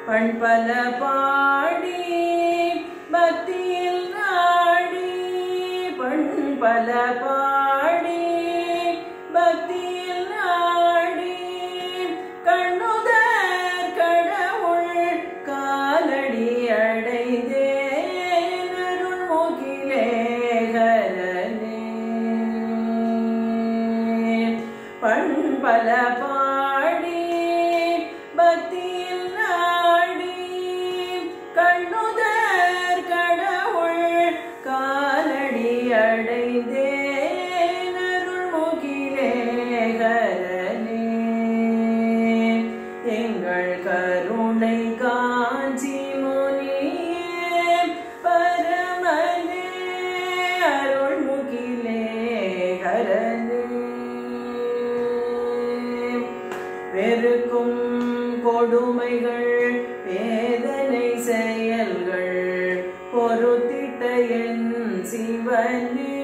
பண்பல பாடி பக்தியில் நாடி பண்பல பாடி பக்தியில் நாடி கண்ணுதர் கடவுள் காலடி அடைந்தேன் அருள் முகிலே பண்பல பாடி பக்தியில் நாடி கண்ணுதர் கடவுள் காலடி அடைந்தேன் அருள் முகிலே எங்கள் கருணை காஞ்சி முனியே பரமனே அருள் முகிலே கரனே வெறுக்கும் கொடுமைகள் வேதனை செயல்கள் பொறுத்திட்ட என் சிவனே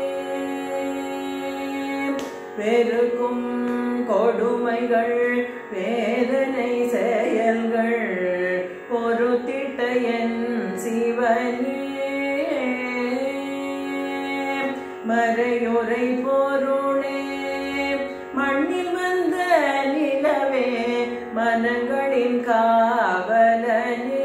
வெறுக்கும் கொடுமைகள் வேதனை செயல்கள் பொறுத்திட்ட என் சிவனே மறையுறை பொருளே மண்ணில் வந்த நிலவே மனங்களின் காவலனே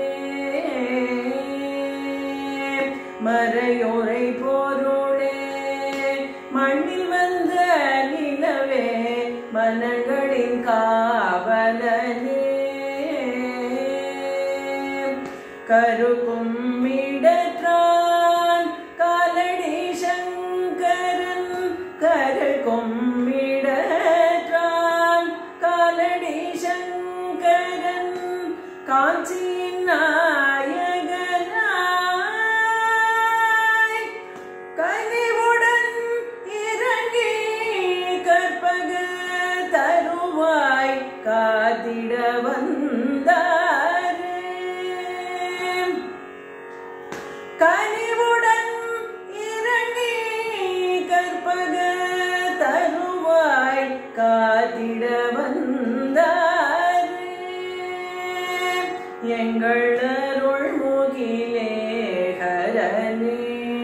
மறையுறை பொருளே மண்ணில் வந்த நிலவே மனங்களின் காவலனே கருக்கும் இடற்றான் காலடி சங்கரன் கருக்கும் இடற்றான் காலடி சங்கரன் காஞ்சியின் நாயகனாய் கனிவுடன் இறங்கி கற்பக தருவாய் காத்திட வந்தாரே கனிவுடன் இறங்கி கற்பக தருவாய் காத்திட வந்தாரே எங்கள் அருள் முகிலே ஹரனே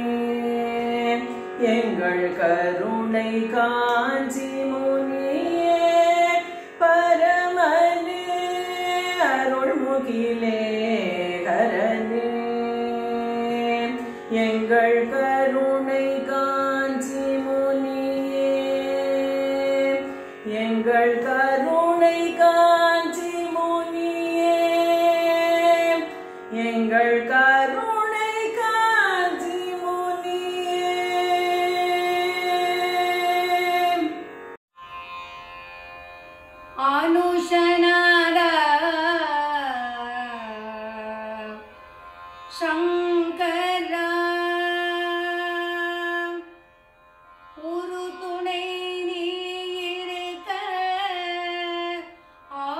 எங்கள் கருணை காஞ்சி முனியே பரமனே அருள் முகிலே ஹரனே எங்கள் கருணை காஞ்சி முனியே எங்கள் கருணை காஞ்சி முனியே எங்கள் கருணை காஞ்சி முனியே அனுஷனார சங்கர ஒரு துணை நீ இருக்க ஆ,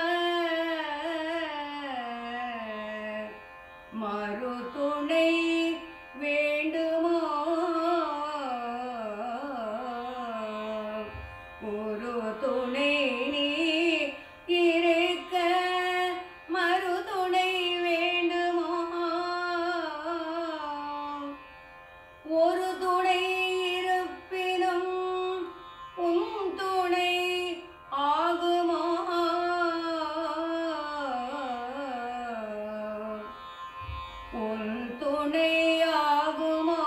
மறு துணை வேண்டுமோ ஒரு துணை நீ இருக்க மறு துணை வேண்டுமோ ஒரு துணை இருப்பினும் உன் துணை ஆகுமோ உன் துணை ஆகுமோ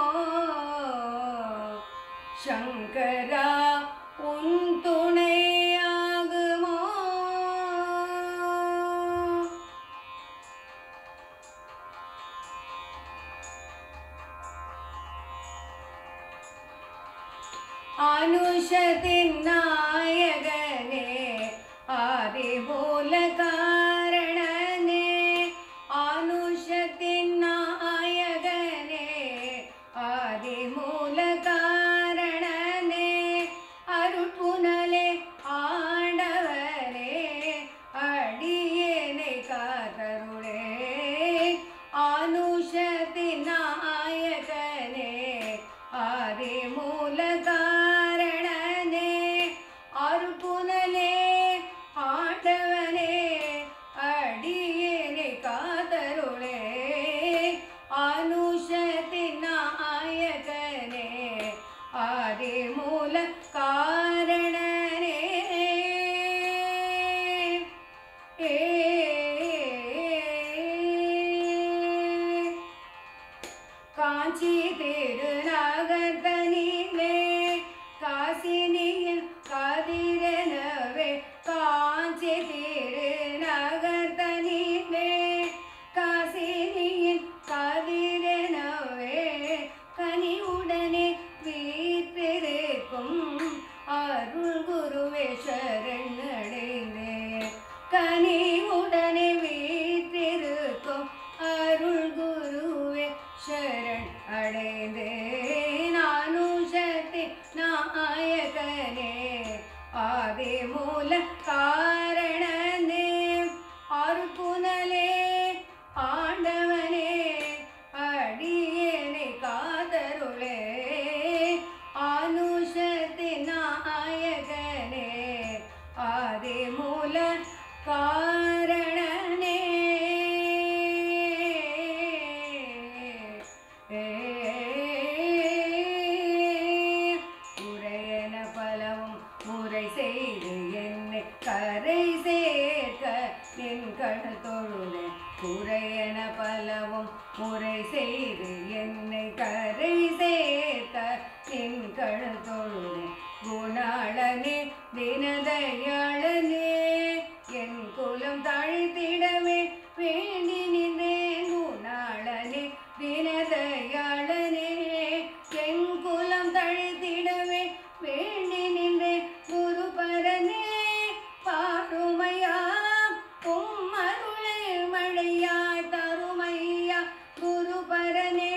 சங்கரா உன் துணை ஆகுமோ അനുഷത്തിൻ നായകനെ ആദിമൂല കാരണനെ അനുഷത്തിൻ നായകനെ ആദിമൂല കാരണനെ അരുൾപുനലെ ആണ്ടവനെ അടിയനെ കാതരുളേ അനുഷത്തിൻ നായകനെ ആദിമൂല കാരണനെ காஞ்சி திருநகர்தனிலே காசினியின் கதிரெனவே காஞ்சி திருநகர்தனிலே காசினியின் கதிரெனவே கனிவுடனே வீற்றிருக்கும் அருள் குருவே சரணடைந்தே கனிவுடனே வீற்றிருக்கும் அருள் குருவே சரண் அடைந்தே நானும் சக்தி நாயகனே ஆதி மூல காரணனே அருப்புனலே ஆண்டவனே அடியேனை காதருளே அனுஷத்தி நாயகனே ஆதி மூல காரணனே உரையன பலவும் முறை செய்து என்னை கரை சேர்க்க என் கடல் தொழுதே குறையன பலவும் முறை செய்து என்னை கரை சேர்க்க என் கடல் தொழுதே குணாளனே தினதயாளனே என் குலம் தாழ்த்திடவே வேண்டி நின்றேன் குணாளனே தினதயாளனே என் குலம் தழுத்திடவே வேண்டி நின்றேன் குருபரனே பாருமையா உம் அருளே மழையாய் தருமையா குருபரனே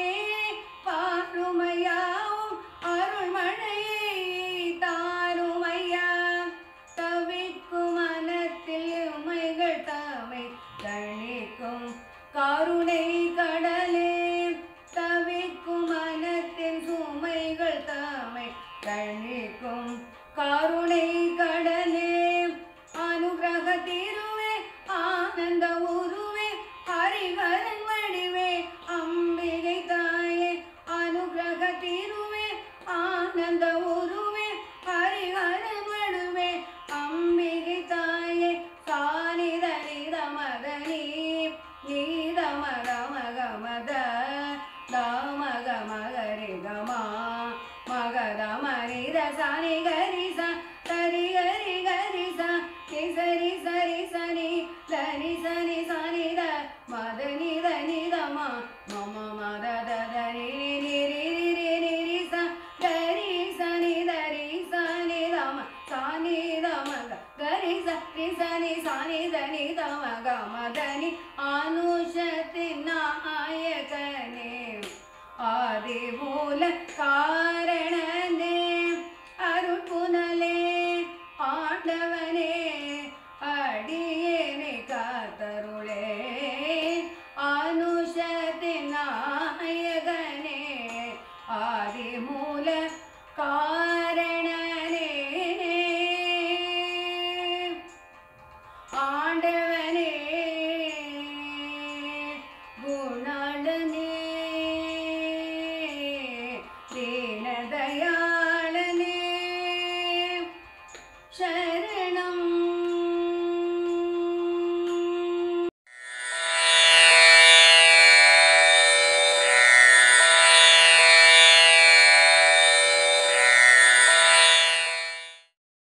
பாருமையாவும் அருள் மழையை தாருமையா தவிக்கும் மனத்தில் உமைகள் தாமை தணிக்கும் கருணை கடலே தவிக்கும் மனத்தின் சுமைகள் தாமை தணிக்கும் கருணை கடலே அனுகிரக தீருவே ஆனந்த உருவே ஹரிகரன் வடிவே அம்பிகை தாயே அனுகிரக தீருவே ஆனந்த உருவே ஹரிகரன் வடுவே அம்பிகை தாயே சானித நித மதனி நீத மத மக மத தாமக மகரி கமா மகத மரித சனி கரி ச சரி கரி கரி ச கி சரி சரி சனி சனி சனி சனி த மத நித நித ம மம மத த த ரி ரி ரி ரி ரி ரி ரி ச கரி சனி த ரி சனி த ம சனி த ம க கரி ச ரி சனி சனி த நி த ம க ம த நி அனுஷத்தின் நாயகனே ஆதி மூல காரணனே அருட்புனலே ஆண்டவனே